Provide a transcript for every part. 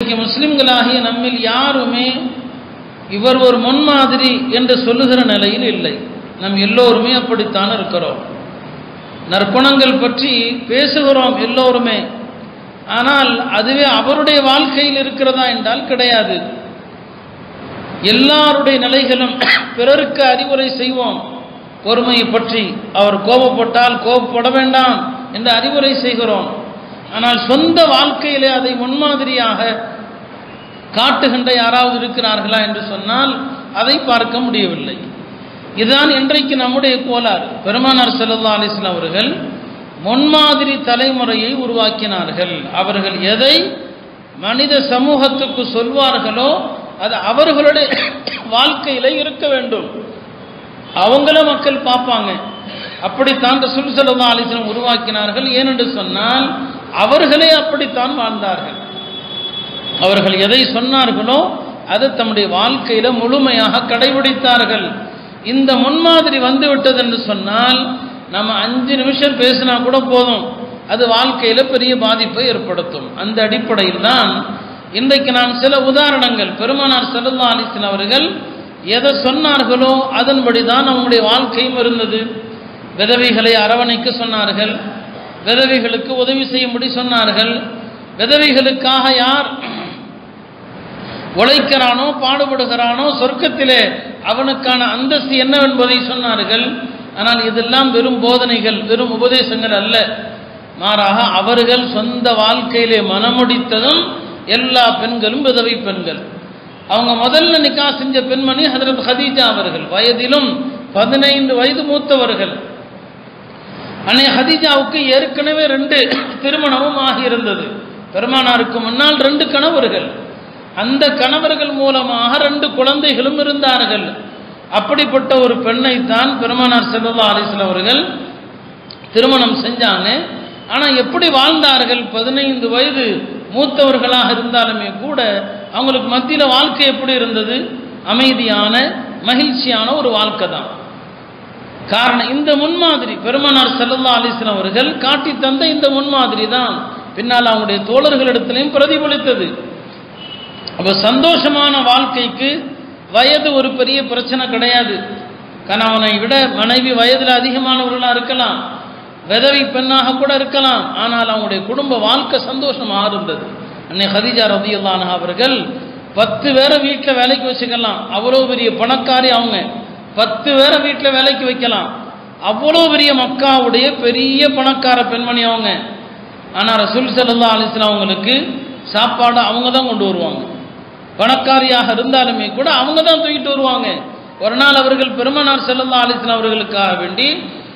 இன்றைக்கு முஸ்லிம்களாகிய நம்மில் யாருமே இவர் ஒரு முன்மாதிரி என்று சொல்லுகிற நிலையில் இல்லை நம் எல்லோருமே அப்படித்தான் இருக்கிறோம் நற்குணங்கள் பற்றி பேசுகிறோம் எல்லோருமே ஆனால் அதுவே அவருடைய வாழ்க்கையில் இருக்கிறதா என்றால் கிடையாது எல்லாருடைய நிலைகளும் பிறருக்கு அறிவுரை செய்வோம் பொறுமையை பற்றி அவர் கோபப்பட்டால் கோபப்பட வேண்டாம் என்று அறிவுரை செய்கிறோம் ஆனால் சொந்த வாழ்க்கையிலே அதை முன்மாதிரியாக காட்டுகின்ற யாராவது இருக்கிறார்களா என்று சொன்னால் அதை பார்க்க முடியவில்லை இதுதான் இன்றைக்கு நம்முடைய கோளாறு பெருமானார் செல்லல்லா அலிஸ்லாம் அவர்கள் முன்மாதிரி தலைமுறையை உருவாக்கினார்கள் அவர்கள் எதை மனித சமூகத்துக்கு சொல்வார்களோ அது அவர்களுடைய வாழ்க்கையில இருக்க வேண்டும் அவங்கள மக்கள் பார்ப்பாங்க அப்படித்தான் ரசூல் சல்லா அலிஸ்லாம் உருவாக்கினார்கள் ஏனென்று சொன்னால் அவர்களே அப்படித்தான் வாழ்ந்தார்கள் அவர்கள் எதை சொன்னார்களோ அதை தம்முடைய வாழ்க்கையில முழுமையாக கடைபிடித்தார்கள் இந்த முன்மாதிரி வந்து விட்டது என்று சொன்னால் நம்ம அஞ்சு நிமிஷம் பேசினா கூட போதும் அது வாழ்க்கையில பெரிய பாதிப்பை ஏற்படுத்தும் அந்த அடிப்படையில் தான் இன்றைக்கு நாம் சில உதாரணங்கள் பெருமானார் செல்லல்லா அலிஸ்லாம் அவர்கள் எதை சொன்னார்களோ அதன்படி தான் அவங்களுடைய வாழ்க்கையும் இருந்தது விதவைகளை அரவணைக்க சொன்னார்கள் விதவைகளுக்கு உதவி செய்யும்படி சொன்னார்கள் விதவைகளுக்காக யார் உழைக்கிறானோ பாடுபடுகிறானோ சொர்க்கத்திலே அவனுக்கான அந்தஸ்து என்னவென்பதை சொன்னார்கள் ஆனால் இதெல்லாம் வெறும் போதனைகள் வெறும் உபதேசங்கள் அல்ல மாறாக அவர்கள் சொந்த வாழ்க்கையிலே மனமுடித்ததும் எல்லா பெண்களும் விதவை பெண்கள் அவங்க முதல்ல நிக்கா செஞ்ச பெண்மணி ஹதரத் ஹதீஜா அவர்கள் வயதிலும் பதினைந்து வயது மூத்தவர்கள் அன்னை ஹதீஜாவுக்கு ஏற்கனவே ரெண்டு திருமணமும் ஆகியிருந்தது பெருமானாருக்கு முன்னால் ரெண்டு கணவர்கள் அந்த கணவர்கள் மூலமாக ரெண்டு குழந்தைகளும் இருந்தார்கள் அப்படிப்பட்ட ஒரு பெண்ணை தான் பெருமானார் செல்லல்லா அலிஸ்லாம் அவர்கள் திருமணம் செஞ்சாங்க ஆனால் எப்படி வாழ்ந்தார்கள் பதினைந்து வயது மூத்தவர்களாக இருந்தாலுமே கூட அவங்களுக்கு மத்தியில் வாழ்க்கை எப்படி இருந்தது அமைதியான மகிழ்ச்சியான ஒரு வாழ்க்கை தான் காரணம் இந்த முன்மாதிரி பெருமனார் செல்லல்லா அலிஸ்லாம் அவர்கள் காட்டி தந்த இந்த முன்மாதிரி தான் பின்னால் அவங்களுடைய தோழர்களிடத்திலையும் பிரதிபலித்தது அப்போ சந்தோஷமான வாழ்க்கைக்கு வயது ஒரு பெரிய பிரச்சனை கிடையாது கணவனை விட மனைவி வயதில் அதிகமானவர்களாக இருக்கலாம் விதவை பெண்ணாக கூட இருக்கலாம் ஆனால் அவங்களுடைய குடும்ப வாழ்க்கை சந்தோஷமாக இருந்தது அன்னை ஹதிஜா ரதியுல்லான அவர்கள் பத்து பேரை வீட்டில் வேலைக்கு வச்சுக்கலாம் அவ்வளோ பெரிய பணக்காரி அவங்க பத்து பேரை வீட்டில் வேலைக்கு வைக்கலாம் அவ்வளோ பெரிய மக்காவுடைய பெரிய பணக்கார பெண்மணி அவங்க ஆனால் ரசூல் சல்லா அலிஸ்லாம் அவங்களுக்கு சாப்பாடு அவங்க தான் கொண்டு வருவாங்க பணக்காரியாக இருந்தாலுமே கூட அவங்க தான் தூக்கிட்டு வருவாங்க ஒரு நாள் அவர்கள் பெருமனார் செல்லல்லா அலிஸ்லாம் அவர்களுக்காக வேண்டி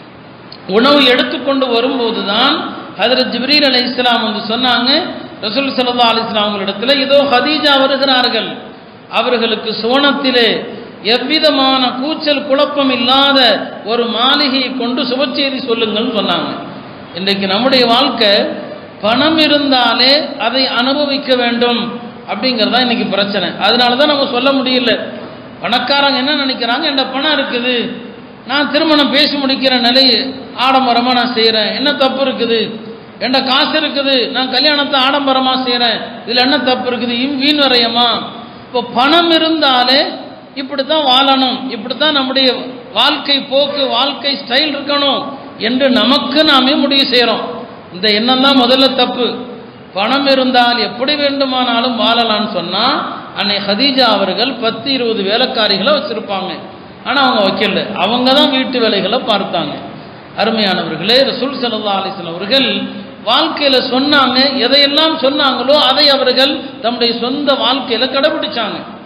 உணவு எடுத்துக்கொண்டு வரும்போது தான் ஹதரத் ஜிப்ரீல் அலி இஸ்லாம் வந்து சொன்னாங்க ரசூல் சல்லா அலிஸ்லாம் அவங்களிடத்தில் இதோ ஹதீஜா வருகிறார்கள் அவர்களுக்கு சுவனத்திலே எவ்விதமான கூச்சல் குழப்பம் இல்லாத ஒரு மாளிகையை கொண்டு சுபச்செய்தி சொல்லுங்கள்னு சொன்னாங்க இன்றைக்கு நம்முடைய வாழ்க்கை பணம் இருந்தாலே அதை அனுபவிக்க வேண்டும் அப்படிங்கிறது தான் இன்னைக்கு பிரச்சனை அதனால தான் நம்ம சொல்ல முடியல பணக்காரங்க என்ன நினைக்கிறாங்க என்ற பணம் இருக்குது நான் திருமணம் பேசி முடிக்கிற நிலை ஆடம்பரமாக நான் செய்கிறேன் என்ன தப்பு இருக்குது என்ன காசு இருக்குது நான் கல்யாணத்தை ஆடம்பரமாக செய்கிறேன் இதில் என்ன தப்பு இருக்குது இம் வீண் வரையமா இப்போ பணம் இருந்தாலே இப்படி தான் வாழணும் இப்படி தான் நம்முடைய வாழ்க்கை போக்கு வாழ்க்கை ஸ்டைல் இருக்கணும் என்று நமக்கு நாமே முடிவு செய்கிறோம் இந்த எண்ணம் தான் முதல்ல தப்பு பணம் இருந்தால் எப்படி வேண்டுமானாலும் வாழலாம்னு சொன்னால் அன்னை ஹதீஜா அவர்கள் பத்து இருபது வேலைக்காரிகளை வச்சுருப்பாங்க ஆனால் அவங்க வைக்கல அவங்க தான் வீட்டு வேலைகளை பார்த்தாங்க அருமையானவர்களே ரசூல் சல்லா அலிஸ்லாம் அவர்கள் வாழ்க்கையில் சொன்னாங்க எதையெல்லாம் சொன்னாங்களோ அதை அவர்கள் தம்முடைய சொந்த வாழ்க்கையில் கடைபிடிச்சாங்க